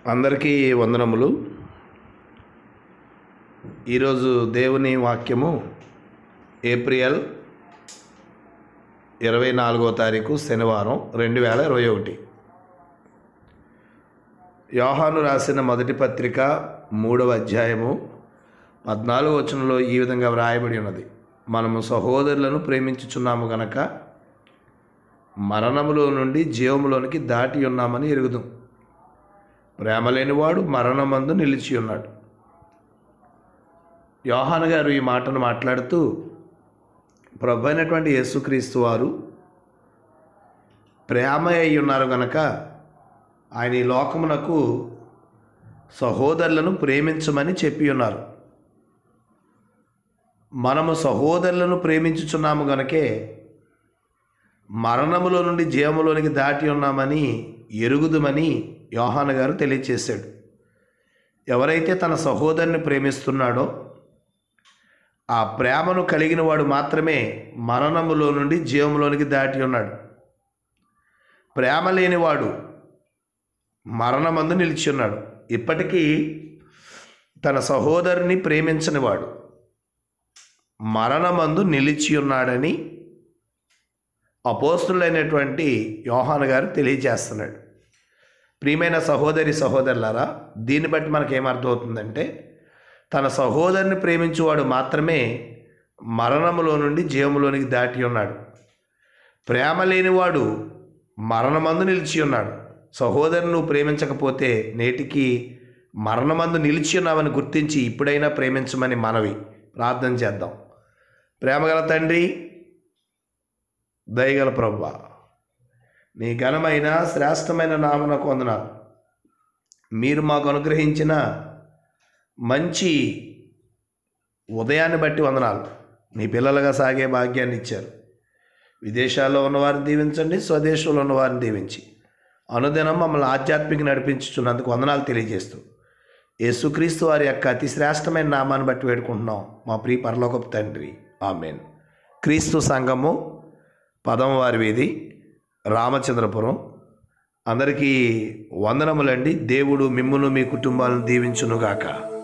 అందరికీ వందనములు ఈరోజు దేవుని వాక్యము ఏప్రిల్ ఇరవై నాలుగో తారీఖు శనివారం రెండు వేల ఇరవై ఒకటి యోహాను రాసిన మొదటి పత్రిక మూడవ అధ్యాయము పద్నాలుగు వచనంలో ఈ విధంగా వ్రాయబడి ఉన్నది మనము సహోదరులను ప్రేమించుచున్నాము గనక మరణములో నుండి జీవములోనికి దాటి ఉన్నామని ఎరుగుదాం ప్రేమ లేనివాడు మరణమందు నిలిచి ఉన్నాడు యోహాన్ గారు ఈ మాటను మాట్లాడుతూ ప్రభు అయినటువంటి యేసుక్రీస్తు వారు ప్రేమ అయి ఉన్నారు గనక ఆయన ఈ లోకమునకు సహోదరులను ప్రేమించమని చెప్పి ఉన్నారు మనము సహోదరులను ప్రేమించుచున్నాము గనకే మరణములో నుండి జీవములోనికి దాటి ఉన్నామని ఎరుగుదుమని యోహాన్ గారు తెలియచేశాడు ఎవరైతే తన సహోదరుని ప్రేమిస్తున్నాడో ఆ ప్రేమను కలిగిన వాడు మాత్రమే మరణములో నుండి జీవములోనికి దాటి ఉన్నాడు ప్రేమ లేనివాడు మరణమందు నిలిచి ఉన్నాడు ఇప్పటికీ తన సహోదరుని ప్రేమించని వాడు మరణమందు నిలిచి ఉన్నాడని అపోస్తులైనటువంటి యోహాన్ గారు తెలియజేస్తున్నాడు ప్రియమైన సహోదరి సహోదరులారా దీన్ని బట్టి మనకు ఏమర్థమవుతుందంటే తన సహోదరుని ప్రేమించేవాడు మాత్రమే మరణములో నుండి జీవములోనికి దాటి ఉన్నాడు ప్రేమ లేనివాడు మరణమందు నిలిచి ఉన్నాడు సహోదరుని నువ్వు ప్రేమించకపోతే నేటికి మరణమందు నిలిచి ఉన్నావని గుర్తించి ఇప్పుడైనా ప్రేమించమని మనవి ప్రార్థన చేద్దాం ప్రేమగల తండ్రి దయగల ప్రభు నీ ఘనమైన శ్రేష్టమైన నామనకు వందనాలు మీరు మాకు అనుగ్రహించిన మంచి ఉదయాన్ని బట్టి వందనాలు నీ పిల్లలుగా సాగే భాగ్యాన్ని ఇచ్చారు విదేశాల్లో ఉన్నవారిని దీవించండి స్వదేశంలో ఉన్నవారిని దీవించి అనుదినం మమ్మల్ని ఆధ్యాత్మిక నడిపించుచున్నందుకు వందనాలు తెలియజేస్తూ యేసుక్రీస్తు వారి యొక్క అతి శ్రేష్టమైన నామాన్ని బట్టి వేడుకుంటున్నాం మా ప్రియ పరలోకపు తండ్రి ఆమెన్ క్రీస్తు సంఘము పదమవారి వీధి రామచంద్రపురం అందరికీ వందనములండి దేవుడు మిమ్మును మీ కుటుంబాలను దీవించునుగాక